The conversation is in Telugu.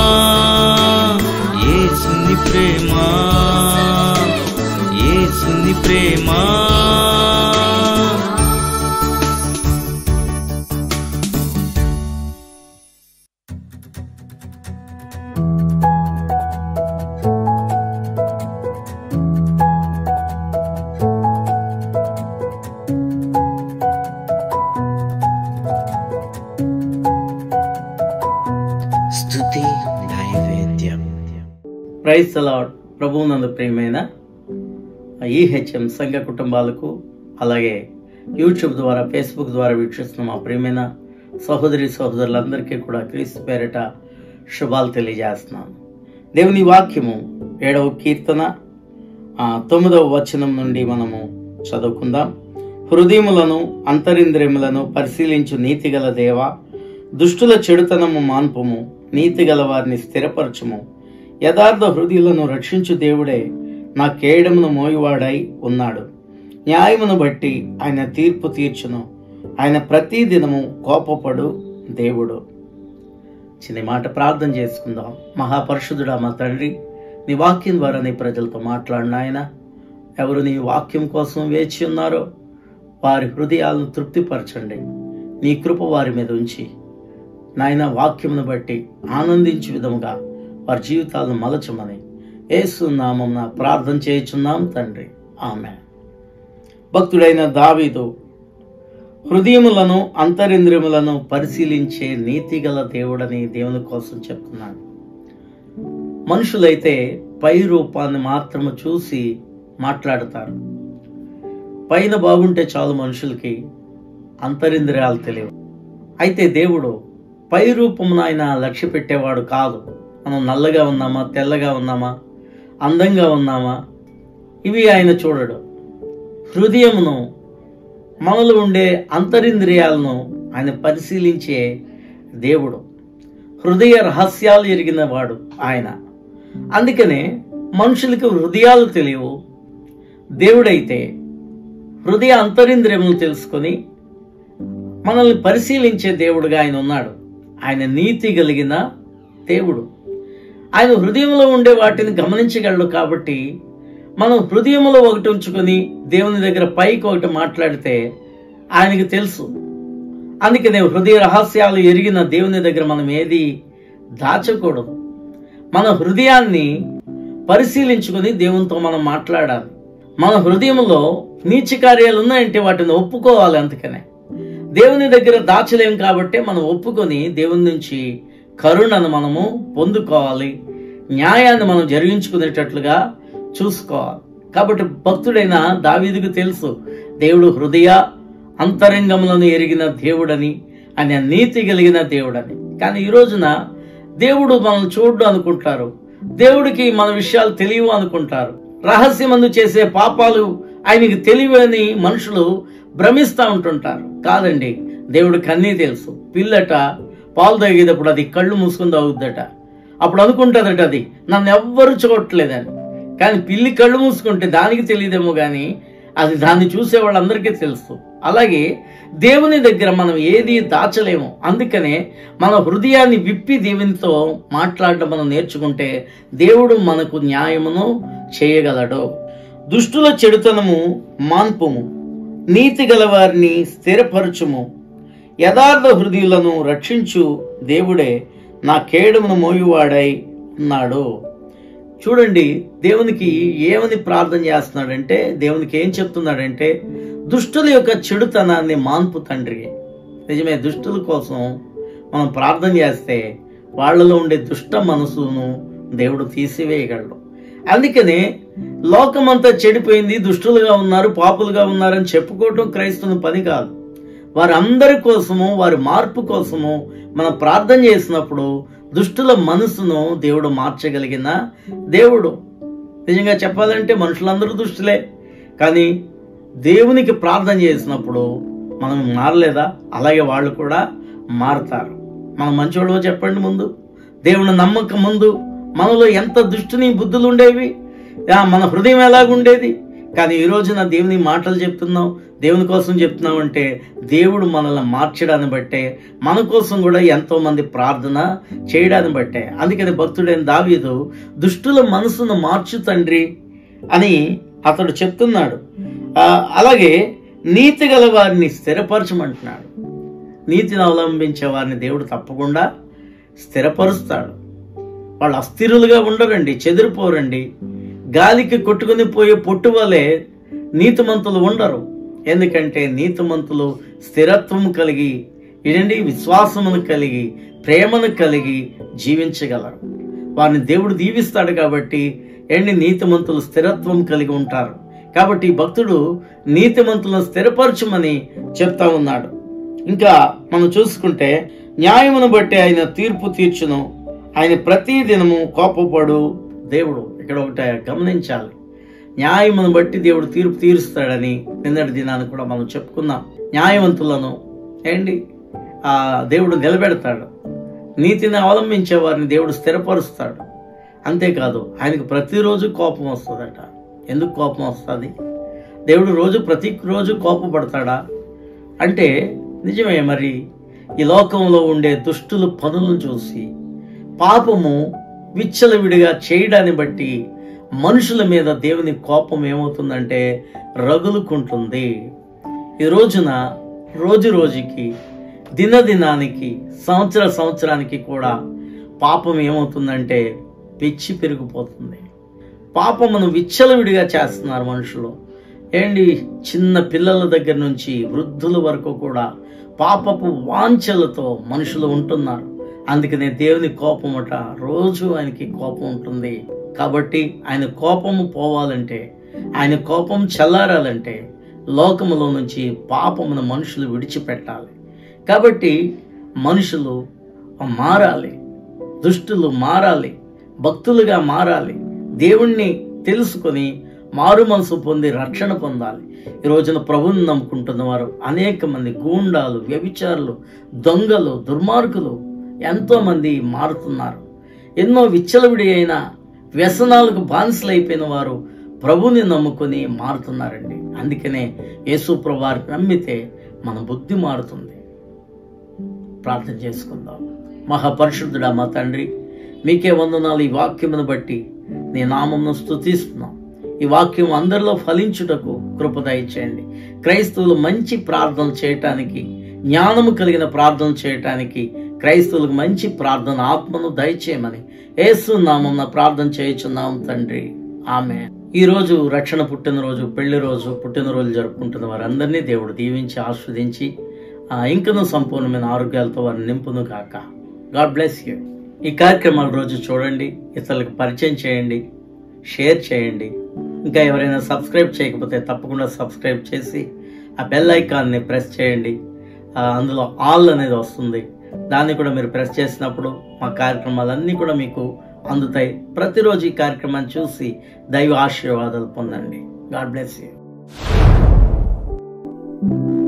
ఏసుని ప్రేమ ఏసుని ప్రేమ స్తుతి నైవేద్యం ప్రైజ్ అలాడ్ ప్రభువునందు ప్రియమైన ఈహెచ్ఎం సంఘ కుటుంబాలకు అలాగే యూట్యూబ్ ద్వారా ఫేస్బుక్ ద్వారా వీక్షిస్తున్న మా ప్రియమైన సహోదరి సహోదరులందరికీ కూడా క్రీస్తు పేరిట శుభాలు తెలియజేస్తున్నాను దేవుని వాక్యము ఏడవ కీర్తన ఆ, తొమ్మిదవ వచనం నుండి మనము చదువుకుందాం హృదయములను అంతరింద్రియములను పరిశీలించు నీతిగల దేవ దుష్టుల చెడుతనము మాన్పుము నీతిగల వారిని స్థిరపరచుము యథార్థ హృదయులను రక్షించు దేవుడే నా కేడమును మోయువాడై ఉన్నాడు న్యాయమును బట్టి ఆయన తీర్పు తీర్చును ఆయన ప్రతి దినము కోపపడు దేవుడు చిన్న మాట ప్రార్థన చేసుకుందాం మహాపరిశుద్ధుడా మా తండ్రి నీ వాక్యం ద్వారా నీ ప్రజలతో మాట్లాడిన ఆయన ఎవరు నీ వాక్యం కోసం వేచి ఉన్నారో వారి హృదయాలను తృప్తిపరచండి నీ కృప వారి మీద ఉంచి నాయన వాక్యమును బట్టి ఆనందించే విధముగా వారి జీవితాలను మలచమని యేసు నామం ప్రార్థన చేయుచున్నాం తండ్రి ఆమె భక్తుడైన దావీదు హృదయములను అంతరింద్రియములను పరిశీలించే నీతిగల దేవుడని దేవుని కోసం చెప్తున్నాడు మనుషులైతే పై రూపాన్ని మాత్రము చూసి మాట్లాడతారు పైన బాగుంటే చాలు మనుషులకి అంతరింద్రియాలు తెలియవు అయితే దేవుడు పై రూపమును ఆయన లక్ష్య పెట్టేవాడు కాదు మనం నల్లగా ఉన్నామా తెల్లగా ఉన్నామా అందంగా ఉన్నామా ఇవి ఆయన చూడడు హృదయమును మనలో ఉండే అంతరింద్రియాలను ఆయన పరిశీలించే దేవుడు హృదయ రహస్యాలు ఎరిగిన వాడు ఆయన అందుకనే మనుషులకు హృదయాలు తెలియవు దేవుడైతే హృదయ అంతరింద్రియములు తెలుసుకొని మనల్ని పరిశీలించే దేవుడుగా ఆయన ఉన్నాడు ఆయన నీతి కలిగిన దేవుడు ఆయన హృదయంలో ఉండే వాటిని గమనించగలడు కాబట్టి మనం హృదయంలో ఒకటి ఉంచుకొని దేవుని దగ్గర పైకి ఒకటి మాట్లాడితే ఆయనకి తెలుసు అందుకనే హృదయ రహస్యాలు ఎరిగిన దేవుని దగ్గర మనం ఏది దాచకూడదు మన హృదయాన్ని పరిశీలించుకొని దేవునితో మనం మాట్లాడాలి మన హృదయంలో నీచ కార్యాలు ఉన్నాయంటే వాటిని ఒప్పుకోవాలి అందుకనే దేవుని దగ్గర దాచలేం కాబట్టి మనం ఒప్పుకొని దేవుని నుంచి కరుణను మనము పొందుకోవాలి న్యాయాన్ని మనం జరిగించుకునేటట్లుగా చూసుకోవాలి కాబట్టి భక్తుడైన దావీదుకు తెలుసు దేవుడు హృదయ అంతరంగములను ఎరిగిన దేవుడని ఆయన నీతి కలిగిన దేవుడని కానీ ఈ రోజున దేవుడు మనం చూడు అనుకుంటారు దేవుడికి మన విషయాలు తెలియవు అనుకుంటారు రహస్యమందు చేసే పాపాలు ఆయనకి తెలియని మనుషులు భ్రమిస్తూ ఉంటుంటారు కాదండి దేవుడికి అన్నీ తెలుసు పిల్లట పాలు తాగేటప్పుడు అది కళ్ళు మూసుకుని తాగుద్దట అప్పుడు అనుకుంటుందట అది నన్ను ఎవ్వరు చూడట్లేదని కానీ పిల్లి కళ్ళు మూసుకుంటే దానికి తెలియదేమో కానీ అది దాన్ని చూసే వాళ్ళందరికీ తెలుసు అలాగే దేవుని దగ్గర మనం ఏది దాచలేము అందుకనే మన హృదయాన్ని విప్పి దేవునితో మాట్లాడడం మనం నేర్చుకుంటే దేవుడు మనకు న్యాయమును చేయగలడు దుష్టుల చెడుతనము మాన్పుము నీతి గలవారిని స్థిరపరచుము యథార్థ హృదయులను రక్షించు దేవుడే నా కేడుమును మోయువాడై ఉన్నాడు చూడండి దేవునికి ఏమని ప్రార్థన చేస్తున్నాడంటే దేవునికి ఏం చెప్తున్నాడంటే దుష్టుల యొక్క చెడుతనాన్ని మాన్పు తండ్రి నిజమే దుష్టుల కోసం మనం ప్రార్థన చేస్తే వాళ్ళలో ఉండే దుష్ట మనసును దేవుడు తీసివేయగలడు అందుకనే లోకమంతా చెడిపోయింది దుష్టులుగా ఉన్నారు పాపులుగా ఉన్నారని చెప్పుకోవటం క్రైస్తవుని పని కాదు వారందరి కోసము వారి మార్పు కోసము మనం ప్రార్థన చేసినప్పుడు దుష్టుల మనసును దేవుడు మార్చగలిగిన దేవుడు నిజంగా చెప్పాలంటే మనుషులందరూ దుష్టులే కానీ దేవునికి ప్రార్థన చేసినప్పుడు మనం మారలేదా అలాగే వాళ్ళు కూడా మారతారు మనం మంచోళ్ళో చెప్పండి ముందు దేవుని నమ్మకం ముందు మనలో ఎంత దుష్టుని బుద్ధులు ఉండేవి ఆ, మన హృదయం ఎలాగుండేది కానీ ఈ రోజున దేవుని మాటలు చెప్తున్నాం దేవుని కోసం చెప్తున్నామంటే దేవుడు మనల్ని మార్చడాన్ని బట్టే మన కోసం కూడా ఎంతో మంది ప్రార్థన చేయడాన్ని బట్టే అందుకని భక్తుడైన దావీదు దుష్టుల మనసును మార్చు తండ్రి అని అతడు చెప్తున్నాడు ఆ, అలాగే నీతి గల వారిని స్థిరపరచమంటున్నాడు నీతిని అవలంబించే వారిని దేవుడు తప్పకుండా స్థిరపరుస్తాడు వాళ్ళు అస్థిరులుగా ఉండరండి చెదిరిపోరండి గాలికి కొట్టుకుని పోయే పొట్టు వలె నీతిమంతులు ఉండరు ఎందుకంటే నీతిమంతులు స్థిరత్వం కలిగి ఇదండి విశ్వాసమును కలిగి ప్రేమను కలిగి జీవించగలరు వారిని దేవుడు దీవిస్తాడు కాబట్టి ఏంటి నీతిమంతులు స్థిరత్వం కలిగి ఉంటారు కాబట్టి ఈ భక్తుడు నీతిమంతులను స్థిరపరచమని చెప్తా ఉన్నాడు ఇంకా మనం చూసుకుంటే న్యాయమును బట్టి ఆయన తీర్పు తీర్చును ఆయన ప్రతి దినము కోపపడు దేవుడు ఇక్కడ ఒకటి గమనించాలి న్యాయమును బట్టి దేవుడు తీర్పు తీరుస్తాడని నిన్నటి దినాన్ని కూడా మనం చెప్పుకున్నాం న్యాయవంతులను ఏంటి ఆ దేవుడు నిలబెడతాడు నీతిని అవలంబించే వారిని దేవుడు స్థిరపరుస్తాడు అంతేకాదు ఆయనకు ప్రతిరోజు కోపం వస్తుందట ఎందుకు కోపం వస్తుంది దేవుడు రోజు ప్రతి రోజు కోపపడతాడా అంటే నిజమే మరి ఈ లోకంలో ఉండే దుష్టుల పనులను చూసి పాపము విచ్చలవిడిగా చేయడాన్ని బట్టి మనుషుల మీద దేవుని కోపం ఏమవుతుందంటే రగులుకుంటుంది ఈ రోజున రోజు రోజుకి దినదినానికి సంవత్సర సంవత్సరానికి కూడా పాపం ఏమవుతుందంటే పిచ్చి పెరిగిపోతుంది పాపమును విచ్చలవిడిగా చేస్తున్నారు మనుషులు ఏంటి చిన్న పిల్లల దగ్గర నుంచి వృద్ధుల వరకు కూడా పాపపు వాంఛలతో మనుషులు ఉంటున్నారు అందుకనే దేవుని కోపమట రోజు ఆయనకి కోపం ఉంటుంది కాబట్టి ఆయన కోపము పోవాలంటే ఆయన కోపం చల్లారాలంటే లోకములో నుంచి పాపమును మనుషులు విడిచిపెట్టాలి కాబట్టి మనుషులు మారాలి దుష్టులు మారాలి భక్తులుగా మారాలి దేవుణ్ణి తెలుసుకొని మారు మనసు పొంది రక్షణ పొందాలి ఈ రోజున ప్రభుని నమ్ముకుంటున్న వారు అనేక మంది గూండాలు వ్యభిచారులు దొంగలు దుర్మార్గులు ఎంతో మంది మారుతున్నారు ఎన్నో విచ్చలవిడి అయిన వ్యసనాలకు బానిసలైపోయిన వారు ప్రభుని నమ్ముకొని మారుతున్నారండి అందుకనే యేసు ప్రభువారిని నమ్మితే మన బుద్ధి మారుతుంది ప్రార్థన చేసుకుందాం మహాపరిశుద్ధుడా మా తండ్రి మీకే వందనాలు ఈ వాక్యమును బట్టి నీ నామమును స్తుతిస్తున్నాం ఈ వాక్యం అందరిలో ఫలించుటకు కృప దయచేయండి క్రైస్తవులు మంచి ప్రార్థన చేయటానికి జ్ఞానము కలిగిన ప్రార్థన చేయటానికి క్రైస్తవులకు మంచి ప్రార్థన ఆత్మను దయచేయమని యేసు నామం ప్రార్థన చేయుచున్నాం తండ్రి ఆమె ఈ రోజు రక్షణ పుట్టినరోజు పెళ్లి రోజు పుట్టినరోజు జరుపుకుంటున్న వారందరినీ దేవుడు దీవించి ఆస్వాదించి ఆ, ఇంకనూ సంపూర్ణమైన ఆరోగ్యాలతో వారిని నింపును కాక గాడ్ బ్లెస్ యూ ఈ కార్యక్రమాలు రోజు చూడండి ఇతరులకు పరిచయం చేయండి షేర్ చేయండి ఇంకా ఎవరైనా సబ్స్క్రైబ్ చేయకపోతే తప్పకుండా సబ్స్క్రైబ్ చేసి ఆ బెల్ ఐకాన్ని ప్రెస్ చేయండి ఆ, అందులో ఆల్ అనేది వస్తుంది దాన్ని కూడా మీరు ప్రెస్ చేసినప్పుడు మా కార్యక్రమాలన్నీ కూడా మీకు అందుతాయి ప్రతిరోజు ఈ కార్యక్రమాన్ని చూసి దైవ ఆశీర్వాదాలు పొందండి గాడ్ బ్లెస్ యూ